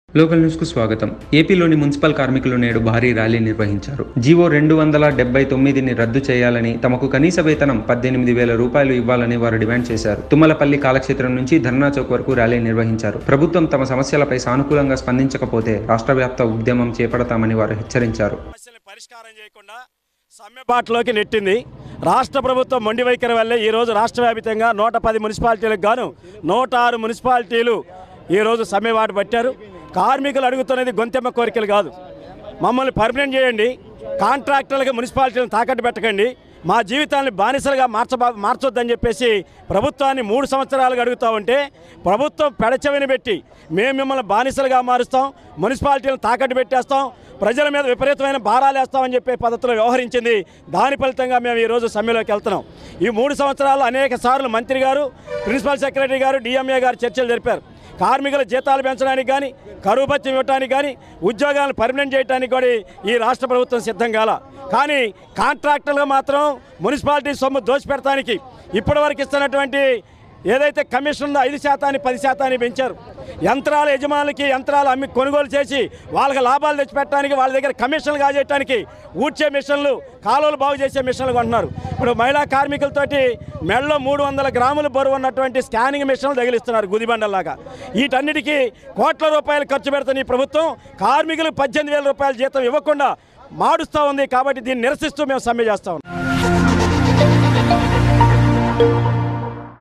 local news కు స్వాగతం ఏపీలోని మున్సిపల్ కార్మికులు నేడు భారీ ర్యాలీ నిర్వహించారు జీవో రెండు వందల డెబ్బై తొమ్మిదిని రద్దు చేయాలని తమకు కనీస వేతనం పద్దెనిమిది వేల రూపాయలు ఇవ్వాలని వారు డిమాండ్ చేశారు తుమ్మలపల్లి కాలక్షేత్రం నుంచి ధర్నా చౌక్ వరకు ర్యాలీ నిర్వహించారు ప్రభుత్వం తమ సమస్యలపై సానుకూలంగా స్పందించకపోతే రాష్ట్ర వ్యాప్త ఉద్యమం చేపడతామని వారు హెచ్చరించారు సమస్యల్ని పరిష్కారం చేయకుండా సమ్మెబాటులోకి నెట్టింది రాష్ట్ర ప్రభుత్వం మొండి వైఖరి వల్లే ఈరోజు రాష్ట్ర వ్యాప్తంగా నూట పది మున్సిపాలిటీలకు గాను నూట ఆరు మున్సిపాలిటీలు ఈరోజు సమ్మెబాటు పట్టారు కార్మికులు అడుగుతున్నది గొంతెమ్మ కోరికలు కాదు మమ్మల్ని పర్మనెంట్ చేయండి కాంట్రాక్టర్లుగా మున్సిపాలిటీలను తాకట్టు పెట్టకండి మా జీవితాన్ని బానిసలుగా మార్చబా మార్చొద్దని చెప్పేసి ప్రభుత్వాన్ని మూడు సంవత్సరాలుగా అడుగుతా ఉంటే ప్రభుత్వం పెడచెవిని పెట్టి మేము మిమ్మల్ని బానిసలుగా మారుస్తాం మున్సిపాలిటీలను తాకట్టు పెట్టేస్తాం ప్రజల మీద విపరీతమైన భారాలు వేస్తామని చెప్పే పద్ధతిలో వ్యవహరించింది దాని ఫలితంగా మేము ఈరోజు సమ్మెలోకి వెళ్తున్నాం ఈ మూడు సంవత్సరాలు అనేక సార్లు మంత్రి గారు ప్రిన్సిపల్ సెక్రటరీ గారు డిఎంఏ గారు చర్చలు జరిపారు కార్మికుల జీతాలు పెంచడానికి కానీ కరువు భత్యం ఇవ్వడానికి కానీ ఉద్యోగాలను పర్మనెంట్ చేయడానికి కూడా ఈ రాష్ట్ర ప్రభుత్వం సిద్ధం కాల కానీ కాంట్రాక్టర్లుగా మాత్రం మున్సిపాలిటీ సొమ్ము దోచిపెడటానికి ఇప్పటివరకు ఇస్తున్నటువంటి ఏదైతే కమిషన్ ఉందో ఐదు శాతాన్ని పది శాతాన్ని పెంచారు యంత్రాల యజమానులకి యంత్రాలు అమ్మి కొనుగోలు చేసి వాళ్ళకి లాభాలు తెచ్చిపెట్టడానికి వాళ్ళ దగ్గర కమిషన్లు కాజేయడానికి ఊడ్చే మిషన్లు కాలువలు బాగు చేసే మిషన్లు కొంటున్నారు ఇప్పుడు మహిళా కార్మికులతోటి మెడలో మూడు వందల గ్రాములు బరువు ఉన్నటువంటి స్కానింగ్ మిషన్లు తగిలిస్తున్నారు గుదిబండల్లాగా వీటన్నిటికీ కోట్ల రూపాయలు ఖర్చు పెడుతున్న ఈ ప్రభుత్వం కార్మికులకు పద్దెనిమిది వేల రూపాయల జీతం ఇవ్వకుండా మాడుస్తూ ఉంది కాబట్టి దీన్ని నిరసిస్తూ మేము సమ్మె చేస్తా ఉన్నాం